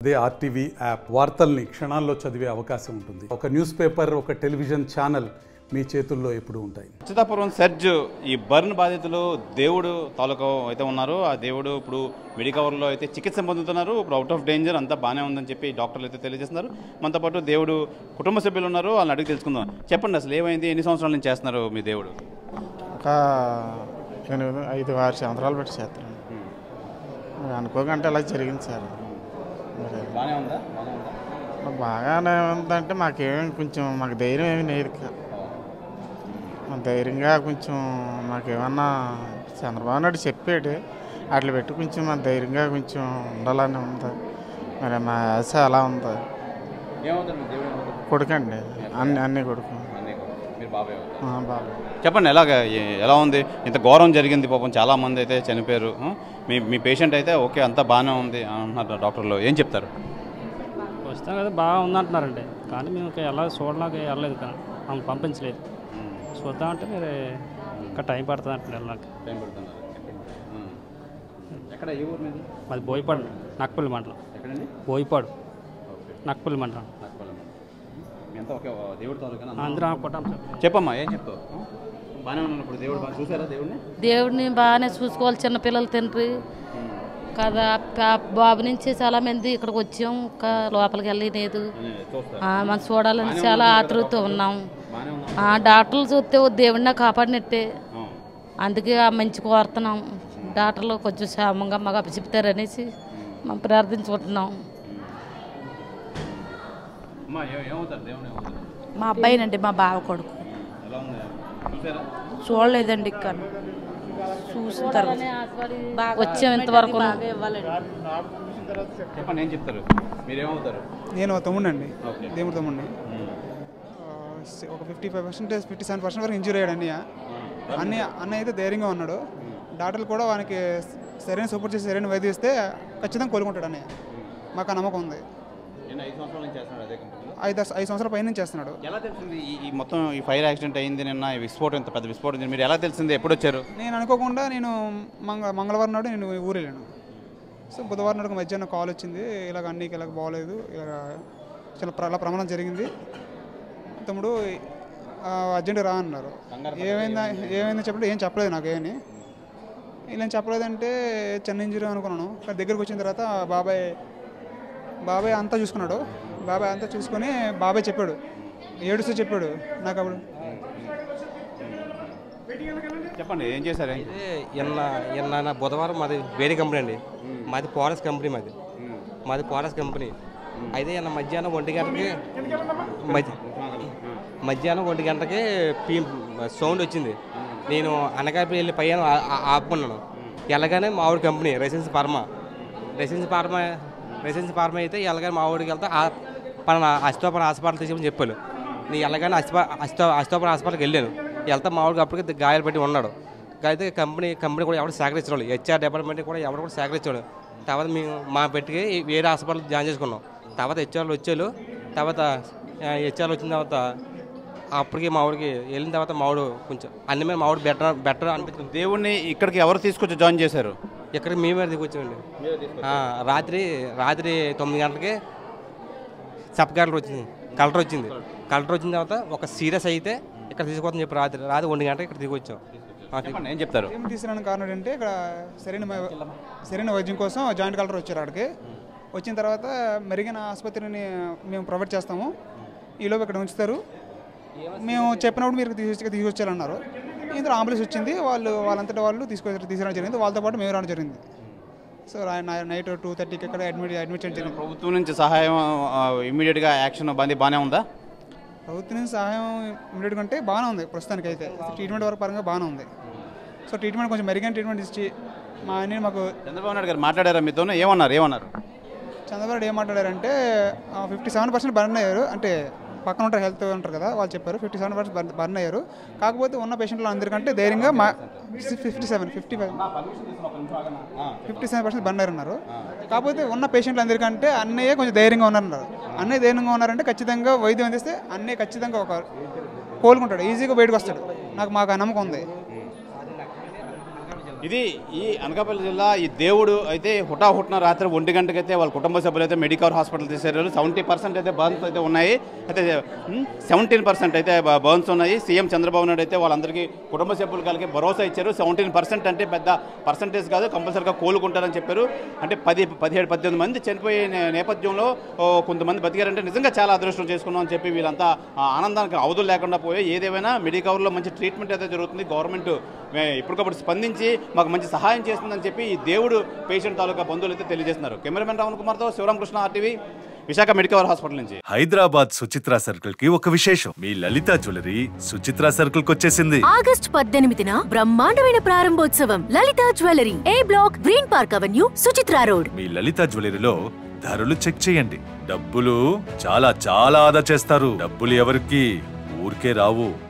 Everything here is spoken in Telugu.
అదే ఆర్టీవీ యాప్ వార్తల్ని క్షణాల్లో చదివే అవకాశం ఉంటుంది ఒక న్యూస్ పేపర్ ఒక టెలివిజన్ ఛానల్ మీ చేతుల్లో ఎప్పుడూ ఉంటాయి అచ్యుతాపురం సెర్జ్ ఈ బర్న్ బాధితులు దేవుడు తాలూకా అయితే ఉన్నారు ఆ దేవుడు ఇప్పుడు మెడికవర్లో అయితే చికిత్స పొందుతున్నారు ఇప్పుడు అవుట్ ఆఫ్ డేంజర్ అంతా బాగానే ఉందని చెప్పి డాక్టర్లు అయితే తెలియజేస్తున్నారు మనతో పాటు దేవుడు కుటుంబ సభ్యులు ఉన్నారు వాళ్ళని అడిగి తెలుసుకుందాం చెప్పండి అసలు ఏమైంది ఎన్ని సంవత్సరాల నుంచి చేస్తున్నారు మీ దేవుడు ఒక ఎనిమిది ఐదు ఆరు సంవత్సరాలు పెట్టి చేస్తాను మరి అనుకోకుండా ఇలా జరిగింది సార్ మరి బాగానే ఉందా బాగానే ఉందా మరి బాగానే ఉందంటే మాకేం కొంచెం మాకు ధైర్యం ఏమీ లేదు ఇక. మా ధైర్యంగా కొంచెం మాకేమన్నా చంద్రబాబు నాయుడు చెప్పాడు అట్లా పెట్టి కొంచెం మా ధైర్యంగా కొంచెం ఉండాలని ఉంది మరి మా ఆశ అలా ఉంది ఏమవుతారు మీ దేవుడు ఏమవుతారు కొడుకండి అన్ని అన్ని కొడుకు అన్నయ్య కూడా. మీరు బాబాయ్ అవుతారు ఆ, బాబు చెప్పండి ఎలాగ ఏ- ఎలా ఉంది ఇంత ఘోరం జరిగింది పాపం చాలా మంది అయితే చనిపోయారు ఆ? మీ మీ పేషెంట్ అయితే ఓకే అంతా బాగానే ఉంది అంటున్నారు డాక్టర్లు ఏం చెప్తారు వస్తాం కదా బాగా ఉందంటున్నారండి కానీ మేము ఇంకా ఎలా చూడడానికి వెళ్ళలేదు కానీ ఆమె పంపించలేదు చూద్దామంటే మీరు ఇంకా టైం పడుతుంది అంటున్నారు వెళ్ళడానికి టైం పడుతున్నారు ఎక్కడ ఏ ఊరు మీది మాది బోయపాడు నక్కపల్లి మండలం ఎక్కడండి బోయపాడు ఓకే నక్కపల్లి మండలం నాకుపల్లి మీ అంతా ఓకే దేవుడి తాలూకా అందరం కొట్టాం సార్ చెప్పమ్మా ఏం చెప్తావు బాగానే ఉన్నాను ఇప్పుడు దేవుడు బాగా చూసారా దేవుడిని దేవుడిని బాగానే చూసుకోవాలి చిన్నపిల్లలు తండ్రి కదా పా- బాబు నుంచి చాలా మంది ఇక్కడికి వచ్చాం ఇంకా లోపలికి వెళ్ళలేదు చూస్తా ఆ, మనం చూడాలని చాలా ఆతృత ఉన్నాం బాగానే ఉన్నాం ఆ, డాక్టర్లు చూస్తే ఓ దేవుడిని కాపాడినట్టే ఆ. అందుకే ఆ మంచి కోరుతున్నాం డాక్టర్లు కొంచెం క్షేమంగా మాకు అప్పచెప్తారనేసి మనం ప్రార్థించుకుంటున్నాం అమ్మా ఏ- ఏమవుతారు దేవుని ఏమవుతారు మా అబ్బాయినండి మా బావ కొడుకు ఎలా ఉంది చూసారా చూడలేదండి ఇక్కడ చూసిన తర్వాత వచ్చాం ఇంతవరకు చెప్పండి ఏం చెప్తారు మీరేమవుతారు నేను తమ్ముడండి ఓకే దేవుడు తమ్ముడిని ఆ, ఒక fifty five percent fifty seven percent వరకు ఇంజూరీ అయ్యాడు అన్నయ్య అన్నయ్య అన్నయ్య అయితే ధైర్యంగా ఉన్నాడు డాక్టర్లు కూడా వానికి సరైన సపోర్ట్ చేసి సరైన వైద్యం ఇస్తే ఖచ్చితంగా కోలుకుంటాడు అన్నయ్య మాకు ఆ నమ్మకం ఉంది నేను ఐదు సంవత్సరాల నుంచి చేస్తున్నాడు అదే కంపెనీలో ఐదు ఐదు సంవత్సరాల పైన నుంచి చేస్తున్నాడు ఎలా తెలిసింది ఈ ఈ మొత్తం ఈ ఫైర్ యాక్సిడెంట్ అయింది నిన్న ఈ విస్ఫోటం ఇంత పెద్ద విస్ఫోటం జరిగింది. మీరు ఎలా తెలిసింది ఎప్పుడు వచ్చారు నేను అనుకోకుండా నేను మంగ మంగళవారం నాడు నేను ఊరు వెళ్ళాను సో బుధవారం నాడు మధ్యాహ్నం కాల్ వచ్చింది ఇలాగ అన్నీకి ఇలాగ బాగోలేదు ఇలాగ చాలా ప్ర- అలా ప్రమాదం జరిగింది తమ్ముడు ఆ, అర్జెంట్ రా అన్నారు ఏమైందా ఏమైందో చెప్పలేదు ఏం చెప్పలేదు నాకు ఏమని ఇలా చెప్పలేదంటే చిన్న ఇంజరీ అనుకున్నాను కానీ దగ్గరికి వచ్చిన తర్వాత బాబాయ్ బాబాయ్ అంతా చూసుకున్నాడు బాబాయ్ అంతా చూసుకొని బాబాయ్ చెప్పాడు ఏడుస్తూ చెప్పాడు నాకు అప్పుడు చెప్పండి ఏం చేశారు ఏం అయితే ఎన్న ఎన్న బుధవారం మాది వేరే కంపెనీ అండి మాది పోరస్ కంపెనీ మాది మాది పోరస్ కంపెనీ అయితే నిన్న మధ్యాహ్నం ఒంటి గంటకి మధ్య మధ్యాహ్నం ఒంటి గంటకి పీ సౌండ్ వచ్చింది నేను అనకాపల్లి వెళ్ళి పైన ఆ- ఆ- ఆపుకున్నాను ఎలాగానే మా ఆవిడ company residence pharma residence pharma residence pharma అయితే ఎలాగని మా ఊరికి వెళ్తే ఆ పలానా అస్తోపర హాస్పిటల్ తీసుకుని చెప్పాను నేను ఎలాగని అస్తో అస్తో అస్తోపర హాస్పిటల్కి వెళ్ళాను వెళ్తే మా ఊరికి అప్పటికి గాయాలు పెట్టి ఉన్నాడు అయితే కంపెనీ కంపెనీ కూడా ఎవరు సేకరించడం హెచ్ఆర్ డిపార్ట్మెంట్ కూడా ఎవరు కూడా సేకరించాడు తర్వాత మేము మా పెట్టుకి వేరే హాస్పిటల్ జాయిన్ చేసుకున్నాం తర్వాత హెచ్ఆర్లు వచ్చారు తర్వాత హెచ్ఆర్లు వచ్చిన తర్వాత అప్పటికి మా ఊరికి వెళ్ళిన తర్వాత మావుడు కొంచెం అన్ని మీద మావుడు బెటర్ బెటర్ అనిపించింది దేవుణ్ణి ఇక్కడికి ఎవరు తీసుకొచ్చి జాయిన్ చేశారు ఇక్కడికి మేమే దిగొచ్చామండి ఆ, రాత్రి రాత్రి తొమ్మిది గంటలకి సబ్ కలెక్టర్ వచ్చింది కలెక్టర్ వచ్చింది కలెక్టర్ వచ్చిన తర్వాత ఒక సీరియస్ అయితే ఇక్కడ తీసుకొద్దని చెప్పి రాత్రి రాత్రి ఒంటి గంటకి ఇక్కడ దిగొచ్చాం ఆ, చెప్పండి ఏం చెప్తారు ఏం తీసుకురాని కారణం ఏంటంటే ఇక్కడ సరైన మ- సరైన వైద్యం కోసం జాయింట్ కలెక్టర్ వచ్చారు అక్కడికి వచ్చిన తర్వాత మెరుగైన ఆసుపత్రిని మేము ప్రొవైడ్ చేస్తాము ఈలోపు ఇక్కడ ఉంచుతారు మేము చెప్పినప్పుడు మీరు తీసుకొచ్చి తీసుకొచ్చారన్నారు ఇందులో అంబులెన్స్ వచ్చింది వాళ్ళు వాళ్ళంతటా వాళ్ళు తీసుకొచ్చి తీసుకురావడం జరిగింది వాళ్ళతో పాటు మేము రావడం జరిగింది సో నైట్ టూ థర్టీకి ఇక్కడ అడ్మిట్ అడ్మిట్ చేయడం జరిగింది ప్రభుత్వం నుంచి సహాయం ఇమీడియట్గా యాక్షన్ బంది బాగానే ఉందా ప్రభుత్వం నుంచి సహాయం ఇమీడియట్గా అంటే బాగానే ఉంది ప్రస్తుతానికి అయితే ట్రీట్మెంట్ వరకు పరంగా బాగానే ఉంది సో ట్రీట్మెంట్ కొంచెం మెరుగైన ట్రీట్మెంట్ ఇచ్చి మా అన్ని మాకు చంద్రబాబు నాయుడు గారు మాట్లాడారా మీతో ఏమన్నారు ఏమన్నారు చంద్రబాబు నాయుడు ఏం మాట్లాడారంటే ఫిఫ్టీ సెవెన్ పర్సెంట్ బర్న్ అయ్యారు అంటే పక్కన ఉంటారు హెల్త్ ఉంటారు కదా వాళ్ళు చెప్పారు ఫిఫ్టీ సెవెన్ పర్సెంట్ బర్న్ అయ్యారు కాకపోతే ఉన్న పేషెంట్లు అందరికంటే ధైర్యంగా మా fifty seven fifty five fifty seven percent burn అయ్యారు ఉన్నారు కాకపోతే ఉన్న పేషెంట్లు అందరికంటే అన్నయ్య కొంచెం ధైర్యంగా ఉన్నారన్నారు అన్నయ్య ధైర్యంగా ఉన్నారంటే ఖచ్చితంగా వైద్యం అందిస్తే అన్నయ్య ఖచ్చితంగా ఒక కోలుకుంటాడు ఈజీగా బయటకు వస్తాడు నాకు మాకు ఆ నమ్మకం ఉంది ఇది ఈ అనకాపల్లి జిల్లా ఈ దేవుడు అయితే హుటాహుట్న రాత్రి ఒంటి గంటకైతే వాళ్ళ కుటుంబ సభ్యులు అయితే మెడికవర్ హాస్పిటల్ తీసారు సెవెంటీ పర్సెంట్ అయితే బర్న్స్ అయితే ఉన్నాయి అయితే సెవెంటీన్ పర్సెంట్ అయితే బర్న్స్ ఉన్నాయి సీఎం చంద్రబాబు నాయుడు అయితే వాళ్ళందరికీ కుటుంబ సభ్యులు కలిగి భరోసా ఇచ్చారు సెవెంటీన్ పర్సెంట్ అంటే పెద్ద పర్సంటేజ్ కాదు కంపల్సరీగా కోలుకుంటారని చెప్పారు అంటే పది పదిహేడు పద్దెనిమిది మంది చనిపోయే నే- నేపథ్యంలో ఓ, కొంతమంది బతికారంటే నిజంగా చాలా అదృష్టం చేసుకున్నాం అని చెప్పి వీళ్ళంతా ఆ, ఆనందానికి అవధులు లేకుండా పోయి ఏదేమైనా మెడికవర్లో మంచి ట్రీట్మెంట్ అయితే జరుగుతుంది గవర్నమెంట్ మే- ఇప్పటికప్పుడు స్పందించి మాకు మంచి సహాయం చేస్తుందని చెప్పి ఈ దేవుడు పేషెంట్ తాలూకా బంధువులు అయితే తెలియజేస్తున్నారు కెమెరామెన్ రావణ్ కుమార్తో Sivaramakrishna RTV Visakha Medicover hospital నుంచి హైదరాబాద్ సుచిత్ర సర్కిల్ కి ఒక విశేషం మీ లలిత జ్యువెలరీ సుచిత్ర సర్కిల్ కి వచ్చేసింది ఆగస్ట్ పద్దెనిమిదిన బ్రహ్మాండమైన ప్రారంభోత్సవం Lalitha jewellery A block green park avenue Suchitra road మీ లలిత జ్యువెలరీలో ధరలు చెక్ చేయండి డబ్బులు చాలా చాలా ఆదా చేస్తారు డబ్బులు ఎవరికి ఊరికే రావు